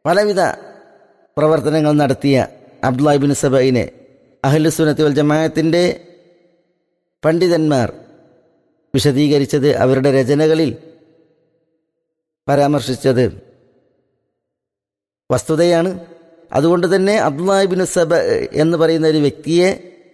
പലവിധ പ്രവർത്തനങ്ങൾ നടത്തിയ അബ്ദുല്ലാഹിബിൻ സബൈനെ അഹ്ലുസുനത്ത് വൽ ജമാഅത്തിൻ്റെ പണ്ഡിതന്മാർ വിശദീകരിച്ചത് അവരുടെ രചനകളിൽ പരാമർശിച്ചത് വസ്തുതയാണ് അതുകൊണ്ട് തന്നെ അബ്ദുല്ലാഹിബിൻ സബ എന്ന് പറയുന്ന ഒരു വ്യക്തിയെ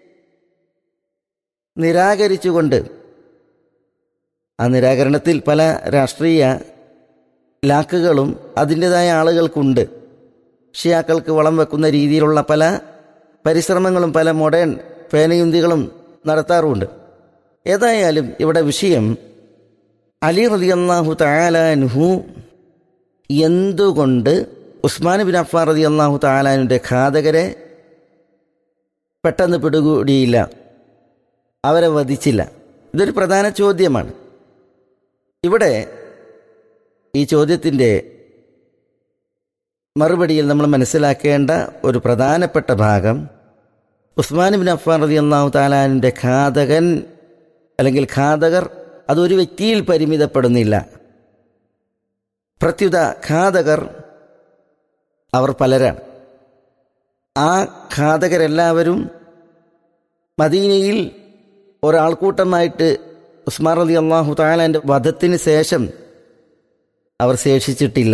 നിരാകരിച്ചുകൊണ്ട് ആ നിരാകരണത്തിൽ പല രാഷ്ട്രീയ ലാക്കുകളും അതിൻ്റെതായ ആളുകൾക്കുണ്ട് ഷിയാക്കൾക്ക് വളം വെക്കുന്ന രീതിയിലുള്ള പല പരിശ്രമങ്ങളും പല മോഡേൺ പേനയുന്തികളും നടത്താറുമുണ്ട് ഏതായാലും ഇവിടെ വിഷയം അലി റതിയല്ലാഹു താലാനുഹു എന്തുകൊണ്ട് ഉസ്മാൻ ബിൻ അഫ്ഫാർ റതി അള്ളാഹു താലാനുൻ്റെ ഘാതകരെ പെട്ടെന്ന് പിടികൂടിയില്ല അവരെ വധിച്ചില്ല ഇതൊരു പ്രധാന ചോദ്യമാണ് ഇവിടെ ഈ ചോദ്യത്തിൻ്റെ മറുപടിയിൽ നമ്മൾ മനസ്സിലാക്കേണ്ട ഒരു പ്രധാനപ്പെട്ട ഭാഗം ഉസ്മാൻ ബിൻ അഫ്ഫാൻ റതി അള്ളാഹു താലാനിൻ്റെ ഘാതകൻ അല്ലെങ്കിൽ ഘാതകർ അതൊരു വ്യക്തിയിൽ പരിമിതപ്പെടുന്നില്ല പ്രത്യുത ഘാതകർ അവർ പലരാണ് ആ ഘാതകരെല്ലാവരും മദീനയിൽ ഒരാൾക്കൂട്ടമായിട്ട് ഉസ്മാൻ റലി അള്ളാഹു താലാൻ്റെ വധത്തിന് ശേഷം അവർ ശേഷിച്ചിട്ടില്ല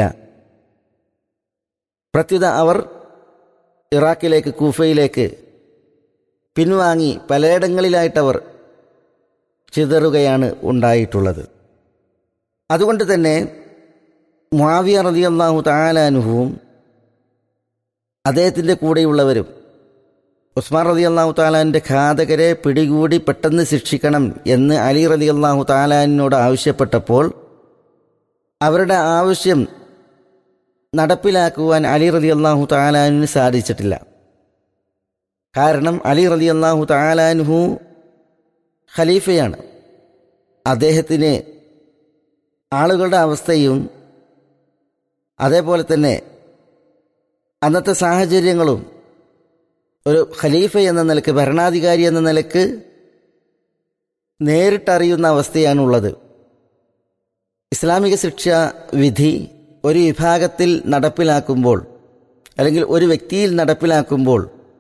പ്രത്യുത അവർ ഇറാഖിലേക്ക് കൂഫയിലേക്ക് പിൻവാങ്ങി പലയിടങ്ങളിലായിട്ടവർ ചിതറുകയാണ് ഉണ്ടായിട്ടുള്ളത് അതുകൊണ്ട് തന്നെ മുാവിയ റതി അള്ളാഹു താലാനുഹവും അദ്ദേഹത്തിൻ്റെ കൂടെയുള്ളവരും ഉസ്മാൻ റതി അള്ളാഹു താലാൻ്റെ ഘാതകരെ പിടികൂടി പെട്ടെന്ന് ശിക്ഷിക്കണം എന്ന് അലി റതി അള്ളാഹു താലാനോട് ആവശ്യപ്പെട്ടപ്പോൾ അവരുടെ ആവശ്യം നടപ്പിലാക്കുവാൻ അലി റതി അള്ളാഹു താലാനിന് സാധിച്ചിട്ടില്ല കാരണം അലി റതി അള്ളാഹു താലാൻഹു ഖലീഫയാണ് അദ്ദേഹത്തിന് ആളുകളുടെ അവസ്ഥയും അതേപോലെ തന്നെ അന്നത്തെ സാഹചര്യങ്ങളും ഒരു ഖലീഫ എന്ന നിലക്ക് ഭരണാധികാരി എന്ന നിലക്ക് നേരിട്ടറിയുന്ന അവസ്ഥയാണുള്ളത് ഇസ്ലാമിക ശിക്ഷാ വിധി ഒരു വിഭാഗത്തിൽ നടപ്പിലാക്കുമ്പോൾ അല്ലെങ്കിൽ ഒരു വ്യക്തിയിൽ നടപ്പിലാക്കുമ്പോൾ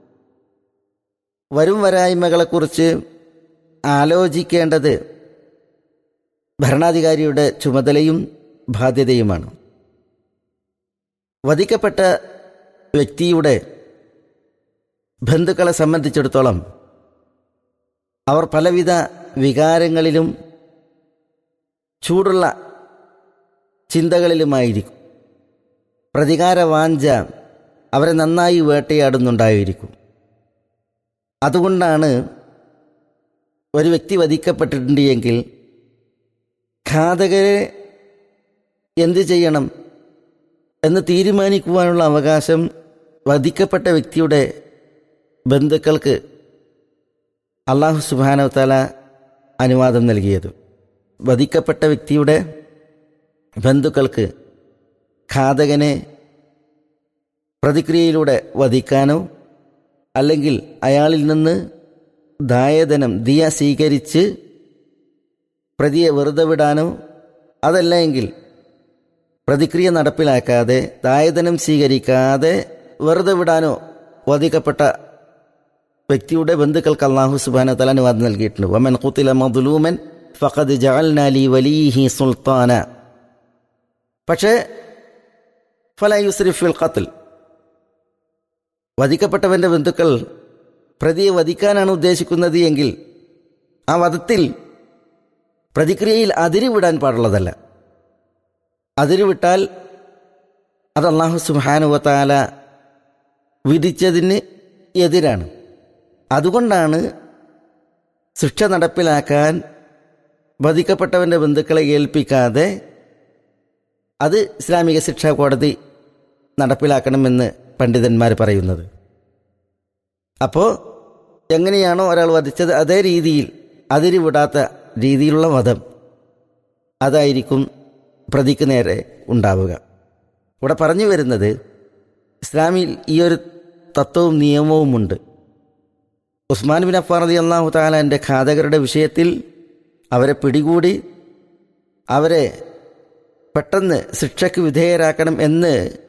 വരും വരായ്മകളെക്കുറിച്ച് ആലോചിക്കേണ്ടത് ഭരണാധികാരിയുടെ ചുമതലയും ബാധ്യതയുമാണ് വധിക്കപ്പെട്ട വ്യക്തിയുടെ ബന്ധുക്കളെ സംബന്ധിച്ചിടത്തോളം അവർ പലവിധ വികാരങ്ങളിലും ചൂടുള്ള ചിന്തകളിലുമായിരിക്കും പ്രതികാര വാഞ്ച അവരെ നന്നായി വേട്ടയാടുന്നുണ്ടായിരിക്കും അതുകൊണ്ടാണ് ഒരു വ്യക്തി വധിക്കപ്പെട്ടിട്ടുണ്ട് എങ്കിൽ ഘാതകരെ എന്തു ചെയ്യണം എന്ന് തീരുമാനിക്കുവാനുള്ള അവകാശം വധിക്കപ്പെട്ട വ്യക്തിയുടെ ബന്ധുക്കൾക്ക് അള്ളാഹു സുബാനവത്താല അനുവാദം നൽകിയത് വധിക്കപ്പെട്ട വ്യക്തിയുടെ ബന്ധുക്കൾക്ക് ഘാതകനെ പ്രതിക്രിയയിലൂടെ വധിക്കാനോ അല്ലെങ്കിൽ അയാളിൽ നിന്ന് ദായധനം ദിയ സ്വീകരിച്ച് പ്രതിയെ വെറുതെ വിടാനോ അതല്ല എങ്കിൽ പ്രതിക്രിയ നടപ്പിലാക്കാതെ ദായധനം സ്വീകരിക്കാതെ വെറുതെ വിടാനോ വധിക്കപ്പെട്ട വ്യക്തിയുടെ ബന്ധുക്കൾക്ക് അള്ളാഹു സുബാന തല അനുവാദം നൽകിയിട്ടുണ്ട് വമൻ കുത്തില മദുലൂമൻ ഫഖദ് ജഅൽനാലി വലിഹി സുൽത്താന പക്ഷേ ഫല യുസ്രിഫിൽ ഖത്ൽ വധിക്കപ്പെട്ടവന്റെ ബന്ധുക്കൾ പ്രതിയെ വധിക്കാനാണ് ഉദ്ദേശിക്കുന്നത് എങ്കിൽ ആ വധത്തിൽ പ്രതിക്രിയയിൽ അതിരുവിടാൻ പാടുള്ളതല്ല അതിരുവിട്ടാൽ അത് അള്ളാഹു സുഹാനുവത്താല വിധിച്ചതിന് എതിരാണ് അതുകൊണ്ടാണ് ശിക്ഷ നടപ്പിലാക്കാൻ വധിക്കപ്പെട്ടവന്റെ ബന്ധുക്കളെ ഏൽപ്പിക്കാതെ അത് ഇസ്ലാമിക ശിക്ഷാ കോടതി നടപ്പിലാക്കണമെന്ന് പണ്ഡിതന്മാർ പറയുന്നത് അപ്പോൾ എങ്ങനെയാണോ ഒരാൾ വധിച്ചത് അതേ രീതിയിൽ അതിരി വിടാത്ത രീതിയിലുള്ള വധം അതായിരിക്കും പ്രതിക്ക് നേരെ ഉണ്ടാവുക ഇവിടെ പറഞ്ഞു വരുന്നത് ഇസ്ലാമിൽ ഈ ഒരു തത്വവും നിയമവുമുണ്ട് ഉസ്മാൻ ബിൻ അഫാർ അലി അള്ളാഹു താലാൻ്റെ ഘാതകരുടെ വിഷയത്തിൽ അവരെ പിടികൂടി അവരെ പെട്ടെന്ന് ശിക്ഷയ്ക്ക് വിധേയരാക്കണം എന്ന്